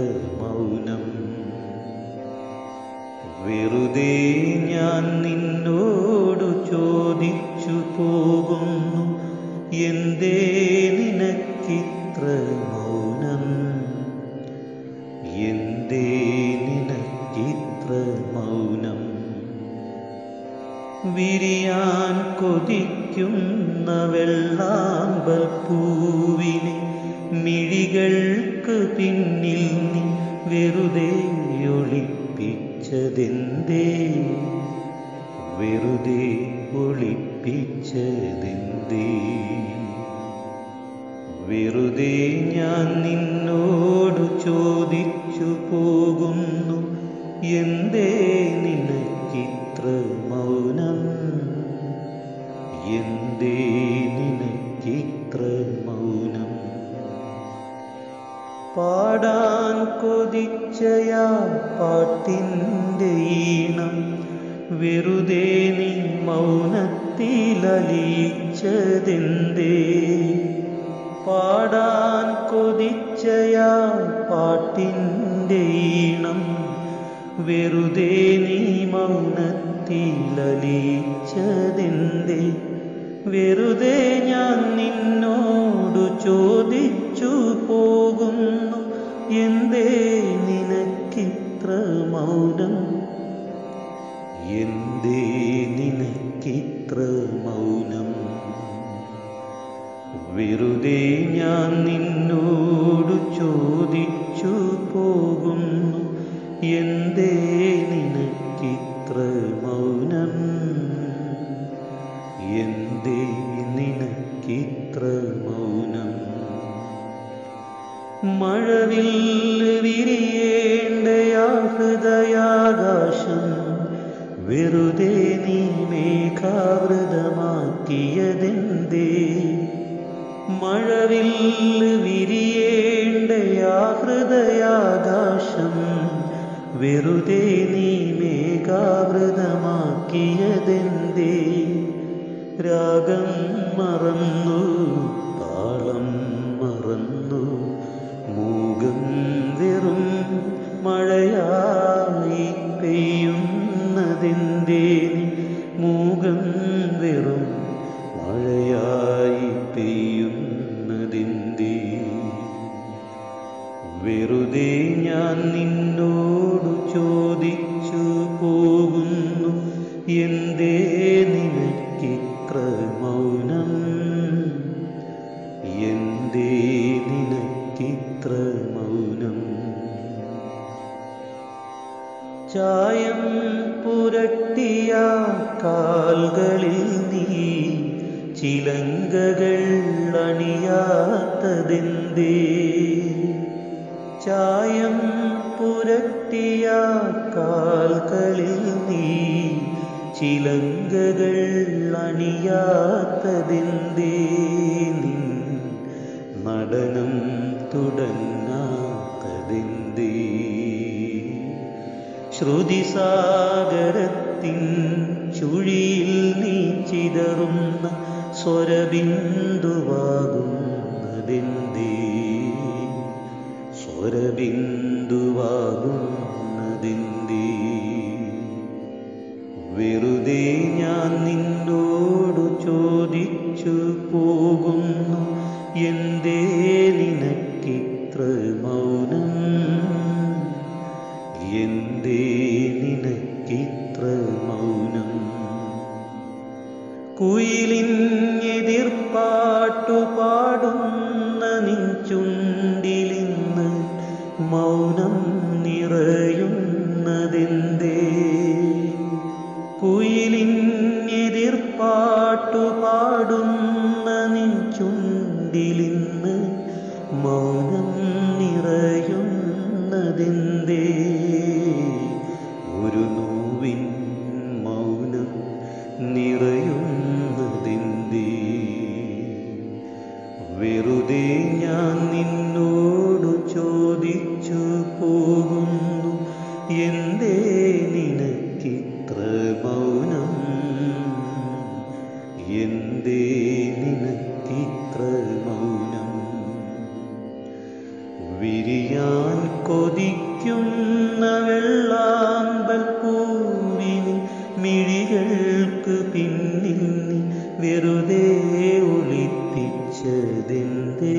മൗനം വെറുതെ ഞാൻ നിന്നോടു ചോദിച്ചു പോകുന്നു എന്തേ നിനക്കിത്ര മൗനം എന്തേ നിനക്കിത്ര മൗനം വിരിയാൻ കൊതിക്കുന്ന വെള്ളാമ്പൽ പൂവിനെ മിഴികൾക്ക് പിന്നിൽ നീ വെറുതെ ഒളിപ്പിച്ചതെന്തേ വെറുതെ ഒളിപ്പിച്ചതെന്തേ വെറുതെ ഞാൻ നിന്നോട് ചോദിച്ചു പോകുന്നു എന്തേ നിനക്കിത്ര മൗനം എന്തേ നിനക്കിത്ര മൗനം പാടാൻ കൊതിച്ചയാ പാട്ടിൻ്റെ ഈണം വെറുതെ നീ മൗനത്തിലലിയിച്ചതെന്തേ പാടാൻ കൊതിച്ചയാ പാട്ടിൻ്റെ ഈണം വെറുതെ നീ മൗനത്തിലലിയിച്ചതെന്തേ വെറുതെ ഞാൻ നിന്നോടു ചോദിച്ചു പോകുന്നു എന്തേ നിനക്കിത്ര മൗനം എന്തേ നിനക്കിത്ര മൗനം വെറുതെ ഞാൻ നിന്നോടു ചോദിച്ചു പോകുന്നു എന്തേ നിനക്കിത്ര മൗനം എന്തേ നിനക്കിത്ര മൗനം മഴവിൽ വിരിയേണ്ടയാ ഹൃദയാകാശം വെറുതെ നീ മേഘാവൃതമാക്കിയതെന്തേ മഴവിൽ വിരിയേണ്ടയാ ഹൃദയാകാശം വെറുതെ നീ മേഘാവൃതമാക്കിയതെന്തേ രാഗം മറന്നു താളം മറന്നു മൂകം വെറും മഴയായി പെയ്യുന്നതെന്തേ നീ മൂകം വെറും മഴയായി പെയ്യുന്നതെന്തേ വെറുതെ ഞാൻ നിന്നോടു ചോദിച്ചു പോകുന്നു എന്തേ നിനക്കിത്ര മൗനം എന്തേ നിനക്കിത്ര മൗനം ചായം പുരട്ടിയ കാൽകളിൽ നീ ചിലങ്കകൾ അണിയാത്തതെന്തേ ചായം പുരട്ടിയ കാൽകളിൽ നീ ചിലങ്കകൾ അണിയാത്തതെന്തേ നിൻ നടനം തുടങ്ങാത്തതെന്തേ ശ്രുതിസാഗരത്തിൻ ചുഴിയിൽ നീ ചിതറുന്ന സ്വരബിന്ദുവാകുന്നതെന്തേ സ്വരബിന്ദുവാകുന്നതെന്തേ വെറുതെ ഞാൻ നിന്നോടു ചോദിച്ചു പോകുന്നു എന്തേ നിനക്കിത്ര മൗനം എന്തേ നിനക്കിത്ര മൗനം കുയിലിൻ എതിർപ്പാട്ടു പാടുന്ന നിൻ ചുണ്ടിലിന്ന് മൗനം നിറയുന്നതെന്തേ കുയിലിൻ എതിർപ്പാട്ടു പാടുന്ന നിൻ ചുണ്ടിലിന്ന് മൗനം നിറയുന്നതെന്തേ ഒരു നോവിൻ മൗനം നിറയുന്നതെന്തേ വെറുതെ ഞാൻ നിന്നോടു ചോദിച്ചു പോകുന്നു എന്തേ നീ ഉദിക്കുന്ന വെള്ളാമ്പൽ പൂവിന് മിഴികൾക്ക് പിന്നിൽ നീ വെറുതെ ഒളിപ്പിച്ചതെന്തേ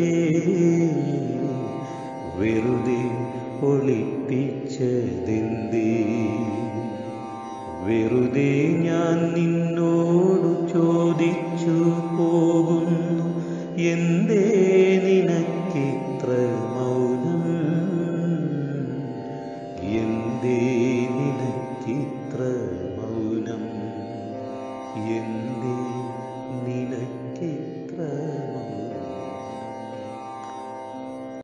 വെറുതെ ഒളിപ്പിച്ചതെന്തേ വെറുതെ ഞാൻ നിന്നോടു ചോദിച്ചു പോകുന്നു എന്തേ നിനക്കിത്ര മൗനം എന്തേ നിനക്കിത്ര മൗനം എന്തേ